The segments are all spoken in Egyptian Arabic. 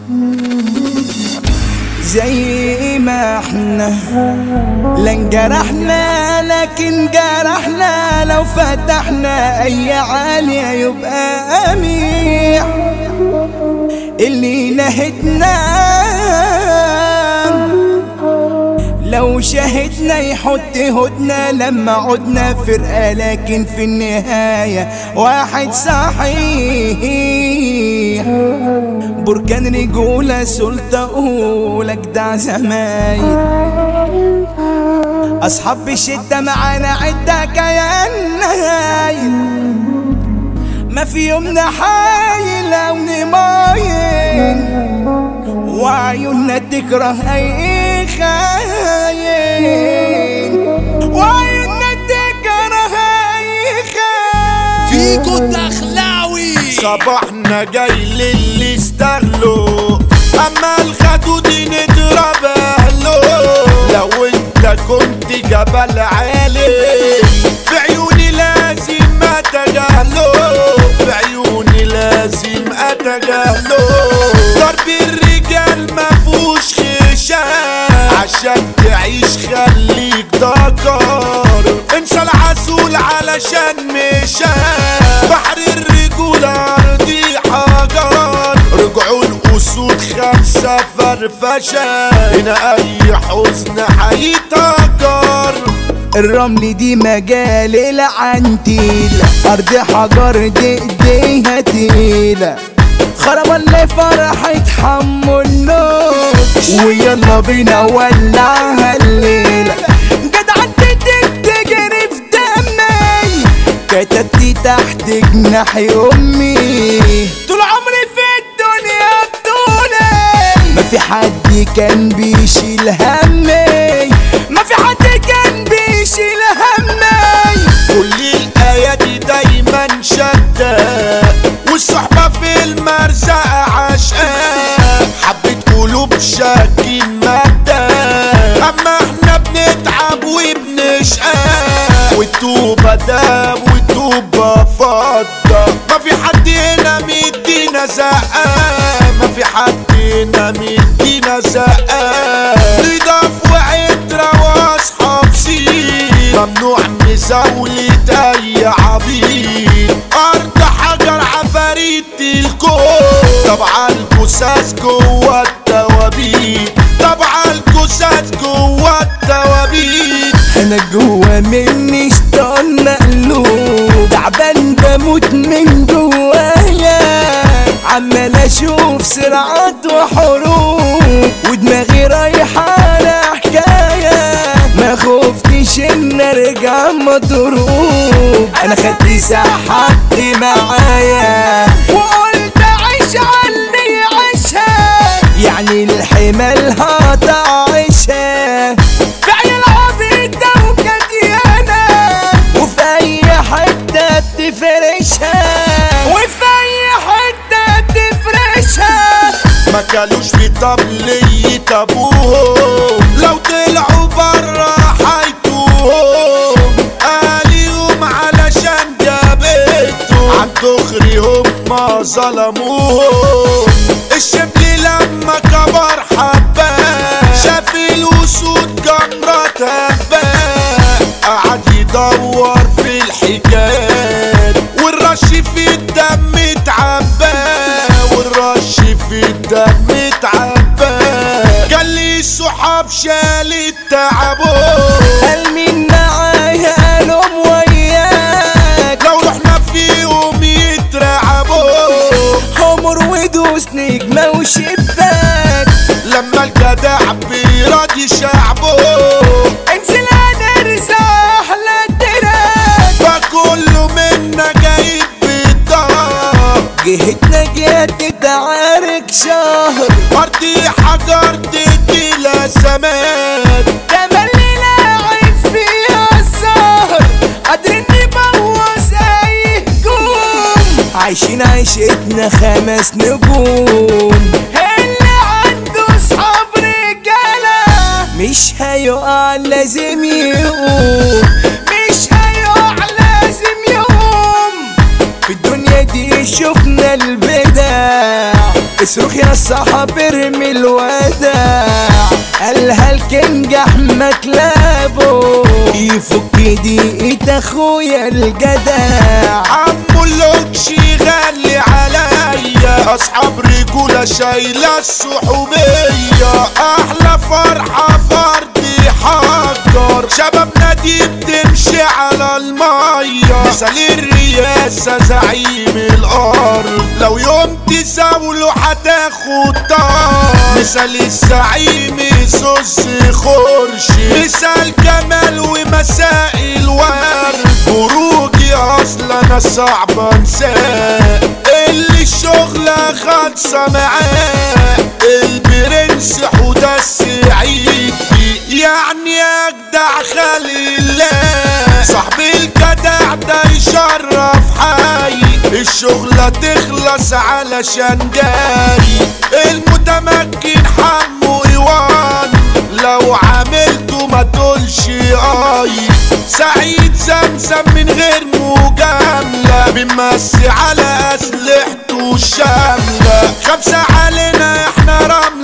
زي ما احنا لا انجرحنا لكن جرحنا لو فتحنا اي عالية يبقى اميح اللي نهتنا لو شهدنا يحط هدنا لما عدنا فرقة لكن في النهاية واحد صحيح بركان رجولة سلطة أولى جدع زمايل أصحاب الشدة معانا عدة كيان نهايل ما في يومنا حايل أو نمايل وعيوننا تكره أي خاين وعيوننا تكره أي خاين فيكو الدخلاوي صباحنا جاي للي استغلوا اما الخدود نضرب اهله لو انت كنت جبل عالي في عيوني لازم اتجاهله في عيوني لازم اتجاهله ضرب الرجال مفهوش خشام عشان تعيش خليك ذكر انسى العسول علشان مشان بحر الرجولة ارضي حجر رجعوا الاسود خمسة فرفشة هنا اي حزن هيتهجر الرمل دي مجال العنتيلة أرض حجر دي ايديها تقيلة خرب اللي فرحة حمل نوش ويلا بينا ولعها الليلة جدع تجري في دمي كتبتي تحت جناحي أمي طول عمري في الدنيا بطولي ما في حد كان بيشيل همي ما في حد كان بيشيل همي كل الآيات دايما شدة والصحبة في المرزقة عشقاء حبة قلوب شاكين مادة أما احنا بنتعب وبنشقى والتوبة داب والتوبة فضة ما في حد هنا مدينا زقة ما في حد هنا مدينا زقة نضاف وعترة واصحاب سين ممنوع مزاولة أي عبيد أرض حجر عفاريت الكون طبعا الجثث جوه التوابيت طبعا الجثث جوه التوابيت انا جوا مني اشتغل مقلوب تعبان بموت من جوايا عمال اشوف صراعات وحروب ودماغي رايحة على حكاية ما خفتش ان ارجع مضروب انا خدت سحبت معايا وقلت عيش عني عيشها يعني الحمل هتعيشها في عيال عبيدة وكديانة وفي أي حتة تفرشها وفي أي حتة تفرشها ما كانوش في طبلية ابوهم لو طلعوا برا حيتوهم قاليهم علشان جابتهم عالدغري هم ظلموهم الشبل لما كبر حبة شاف الاسود جمرة هبة قعد يدور في الحكايات والرش في الدم اتعبى والرش في الدم اتعبى قال لي الصحاب شالت تعبه قال مين معايا قالهم وياك لو رحنا فيهم يترعبوا حمر ودوس نجمة وشباك لما الجدع بيراضي شعبه انزل هنرزح للدراك فكله منا جايب بالدار جهتنا جهة تعارك شهر ارضي حجر تدي لزمان تملي لاعب فيها السهر قادرين نبوظ اي هجوم عايشين عيشتنا خمس نجوم اللي عنده صحاب رجالة مش هيقع لازم يقوم مش هيقع لازم يقوم في الدنيا دي شفنا البدع اصرخ يا صاحب ارمي الوداع قالها الكينج احمد لابو يفك دقيقة اخويا الجدع عمو اللوكشي غالي عليا اصحاب رجولة شايلة السحومية احلى فرحة فردي حجر شبابنا دي بتمشي على المية مثال الرياسة زعيم الارض لو يوم تزاوله هتاخد طار مثال الزعيم سوس خرشي مثال جمال ومساء الورد خروجي اصلا انا صعب انساه اللي الشغلة خالصة معاه البرنس حوده السعيد يعني اجدع خلي الله صاحبي الجدع ده يشرف حي الشغلة تخلص علشان جاي المتمكن حمو ايوان لو عملته ما تقولش اي سعيد زمزم من غير مجاملة بنمسي على اسلحته الشاملة خمسة علينا احنا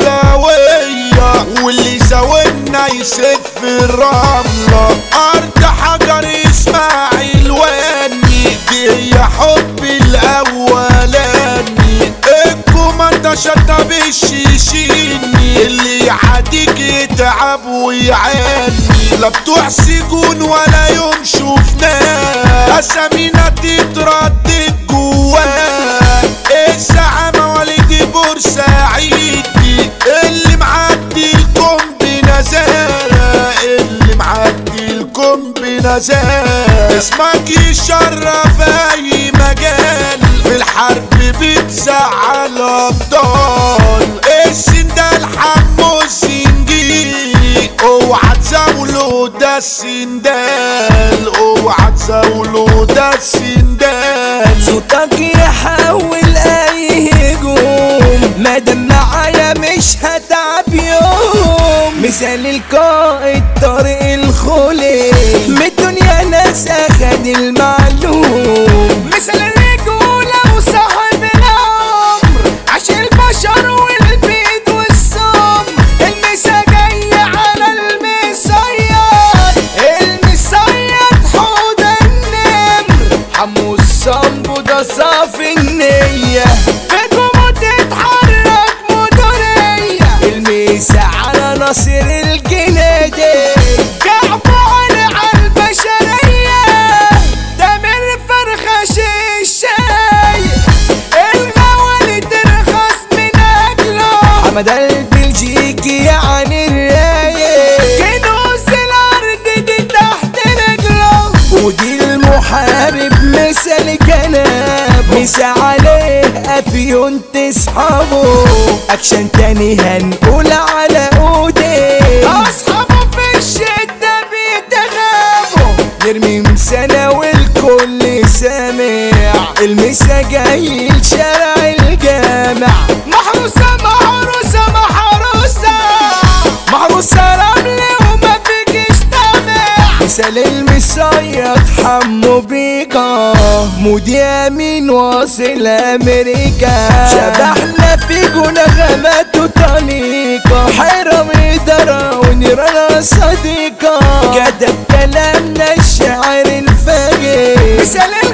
رملوية واللي يساوينا يسف الرملة ارض حجر اسماعيل واني دي هي حبي الاولاني الكوماندا شطب الشيشيني اللي يعاديك يتعب ويعاني لا بتوع سجون ولا يوم شفناه اسامينا تتردد جواه الساعة مواليد بورسعيدي اللي معدي لكم بنزارة اللي معدي لكم بنزارة اسمك يشرف اي مجال في الحرب بتزعل ابطال السندال حمو السنجيري اوعى تزاوله ده السندال اوعى تزاوله ده السندال صوتك يحول اي هجوم مادام معايا مش هتعب يوم مثال القائد طارق الخولي من الدنيا ناس اخد المعلوم مثال الرجولة وصاحب الامر عشان البشر والبيض والصم المسا جاي على المصيد المصيد حوض النمر حمو الصنبو ده صافي النية فيكم تتحرك مدنية الميسا على ناصر الجنادي كعبه على عالبشرية ده من فرخش الشاي الغوالي ترخص من اجله حمد البلجيكي يعني الرايق كنوز الارض دي تحت رجله ودي المحارب مثل كناب مسا عليه افيون تسحبه اكشن تاني هنقول على اودي اصحابه في الشدة بيتغابوا نرمي مسنة والكل سامع المسا جاي لشارع الجامع محروسة محروسة محروسة محروسة رمل وما فيكش طمع مثال المصيد حمو بيكا مودي امين واصل امريكا شبحنا في نغمات وطنيقة حيرة مدرة ونيران صديقة كتب كلامنا الشعر الفاجر مثال